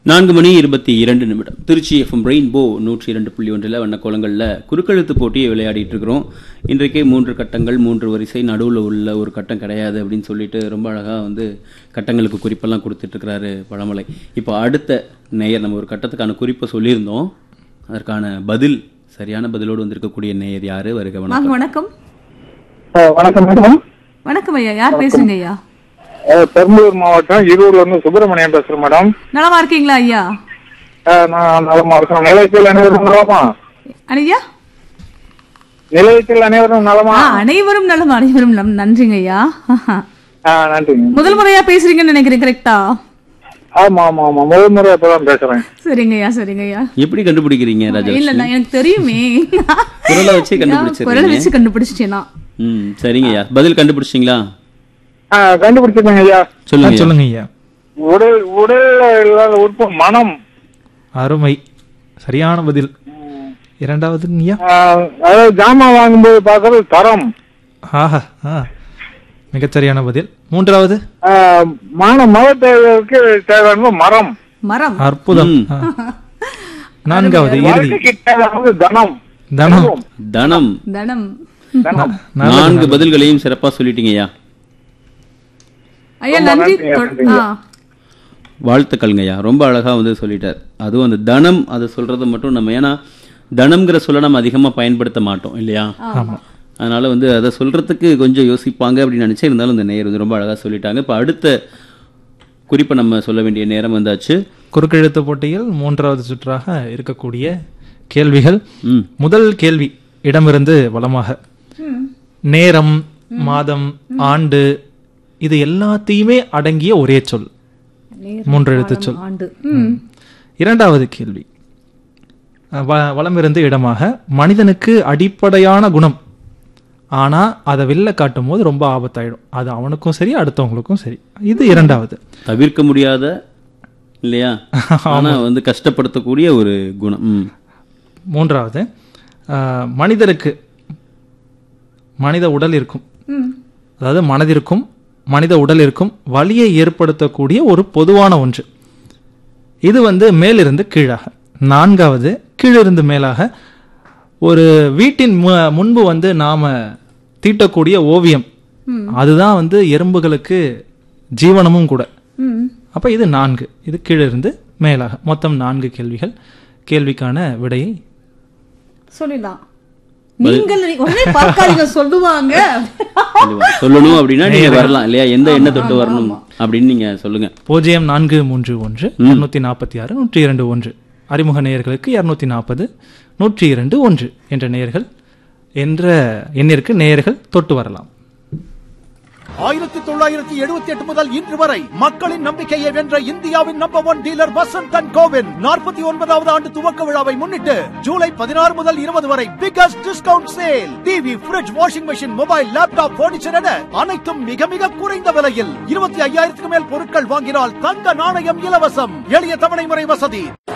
நான்கு மணி இருபத்தி இரண்டு நிமிடம் திருச்சி எஃப்எம் ரெயின்போ நூற்றி இரண்டு புள்ளி ஒன்றில் வண்ணக்கோலங்களில் குறுக்கெழுத்து போட்டியை விளையாடிட்டு இருக்கிறோம் இன்றைக்கே மூன்று கட்டங்கள் மூன்று வரிசை நடுவில் உள்ள ஒரு கட்டம் கிடையாது அப்படின்னு சொல்லிட்டு ரொம்ப அழகாக வந்து கட்டங்களுக்கு குறிப்பெல்லாம் கொடுத்துட்டு இருக்கிறாரு பழமலை இப்போ அடுத்த நேயர் நம்ம ஒரு கட்டத்துக்கான குறிப்பை சொல்லியிருந்தோம் அதற்கான பதில் சரியான பதிலோடு வந்திருக்கக்கூடிய நேயர் யாரு வருக வாங்க வணக்கம் வணக்கம் அஹ் வணக்கம் மேடம் வணக்கம் ஐயா யார் பேசுறீங்க ஐயா அஹ் பெரம்பலூர் மாவட்டம் இருவூர்ல இருந்து சுப்பிரமணியன் பேசுறேன் மேடம் நலமா இருக்கீங்களா ஐயா அஹ் நான் நலமா இருக்கேன் நிலையத்தில் அனைவரும் நலமா ஐயா நிலையத்தில் அனைவரும் நலமா ஆ, அனைவரும் நலம் அனைவரும் நலம் நன்றிங்க ஐயா ஆஹ் நன்றிங்க முதல் முறையா பேசுறீங்கன்னு நினைக்கிறேன் கரெக்டா ஆமா ஆமா ஆமா முதல் முறை இப்பதான் பேசுறேன் சரிங்க ஐயா சரிங்க ஐயா எப்படி கண்டுபிடிக்கிறீங்க இல்ல ராஜலட்சுமி நான் எனக்கு தெரியுமே குரலை வச்சே குரலை கண்டுபிடிச்சிருக்கீங்க வச்சு கண்டுபிடிச்சிட்டேனா ம் சரிங்க ஐயா பதில் கண்டுபிடிச்சிங்களா ஆஹ் கண்டுபிடிச்சிருக்கேங்க ஐயா சொல்லுங்க ஐயா. சொல்லுங்க ஐயா உடல் உடல்ல இல்லாத உறுப்பு மனம் அருமை சரியான பதில் இரண்டாவது ஐயா ஆஹ் அதாவது ஜாமான் வாங்கும்போது பார்க்கறது தரம் ஆஹா ஆ மிகச்சரியான பதில் மூன்றாவது ஆஹ் மான மத தேவைக்கு தேவையானது மரம் மரம் அற்புதம் ஆ. நான்காவது இறுதி வாழ்க்கைக்கு தேவையானது தனம் தனம் தனம் தனம் தனம் நான்கு பதில்களையும் சிறப்பா சொல்லிட்டீங்க ஐயா ஐயா ரொம்ப நன்றி நன்றிங்க, தொ- நன்றிங்க. ஆ, வாழ்த்துக்கள்ங்க ஐயா ரொம்ப அழகா வந்து சொல்லிட்டார் அதுவும் அந்த தனம் அதை சொல்றது மட்டும் நம்ம ஏன்னா தனம்ங்கிற சொல்ல நம்ம அதிகமா பயன்படுத்த மாட்டோம் இல்லையா ஆமா அதனால வந்து அதை சொல்றதுக்கு கொஞ்சம் யோசிப்பாங்க அப்படின்னு நினைச்சே இருந்தாலும் இந்த நேயர் வந்து ரொம்ப அழகா சொல்லிட்டாங்க இப்போ அடுத்த குறிப்பை நம்ம சொல்ல வேண்டிய நேரம் வந்தாச்சு குறுக்கெழுத்து போட்டியில் மூன்றாவது சுற்றாக இருக்கக்கூடிய கேள்விகள் ம் முதல் கேள்வி இடமிருந்து வலமாக நேரம் மாதம் ஆண்டு இது எல்லாத்தையுமே அடங்கிய ஒரே சொல் நேரம், மூன்று எழுத்துச் காலம், சொல். ஆண்டு ம். இரண்டாவது கேள்வி அஹ் வ- வலமிருந்து இடமாக மனிதனுக்கு அடிப்படையான குணம் ஆனா அதை வெளில காட்டும் போது ரொம்ப ஆபத்தாயிடும் அது அவனுக்கும் சரி அடுத்தவங்களுக்கும் சரி இது இரண்டாவது தவிர்க்க முடியாத இல்லையா ஆனா வந்து கஷ்டப்படுத்தக்கூடிய ஒரு குணம் ம் மூன்றாவது அஹ், மனிதருக்கு மனித உடல் இருக்கும் ம். அதாவது மனதிற்கும் மனித உடல் இருக்கும் வலியை ஏற்படுத்தக்கூடிய ஒரு பொதுவான ஒன்று இது வந்து மேலிருந்து கீழாக நான்காவது கீழிருந்து மேலாக ஒரு வீட்டின் மு- முன்பு வந்து நாம தீட்டக்கூடிய ஓவியம் அதுதான் வந்து எறும்புகளுக்கு ஜீவனமும் கூட ம். அப்ப இது நான்கு இது கீழிருந்து மேலாக மொத்தம் நான்கு கேள்விகள் கேள்விக்கான விடையை சொல்லிடலாம் நீங்கள் உடனே பார்க்காதீங்க சொல்லுவாங்க கண்டிப்பா. சொல்லணும் அப்படின்னா நீங்க வரலாம் இல்லையா எந்த எண்ணெய் தொட்டு வரணும் அப்படின்னு நீங்க சொல்லுங்க பூஜ்ஜியம் நான்கு மூன்று ஒன்று இருநூத்தி நாற்பத்தி ஆறு நூற்றி இரண்டு ஒன்று அறிமுக நேயர்களுக்கு இருநூத்தி நாற்பது நூற்றி இரண்டு ஒன்று என்ற நேயர்கள் என்ற எண்ணிற்கு நேயர்கள் தொட்டு வரலாம் ஆயிரத்தி தொள்ளாயிரத்தி எழுபத்தி எட்டு முதல் இன்று வரை மக்களின் நம்பிக்கையை வென்ற இந்தியாவின் number one dealer Vasanth and கோவின் நாற்பத்தி ஒன்பதாவது ஆண்டு துவக்க விழாவை முன்னிட்டு ஜூலை பதினாறு முதல் இருபது வரை biggest discount sale TV fridge washing machine mobile laptop furniture என அனைத்தும் மிக மிக குறைந்த விலையில் இருபத்தி ஐயாயிரத்துக்கு மேல் பொருட்கள் வாங்கினால் தங்க நாணயம் இலவசம் எளிய தவணை முறை வசதி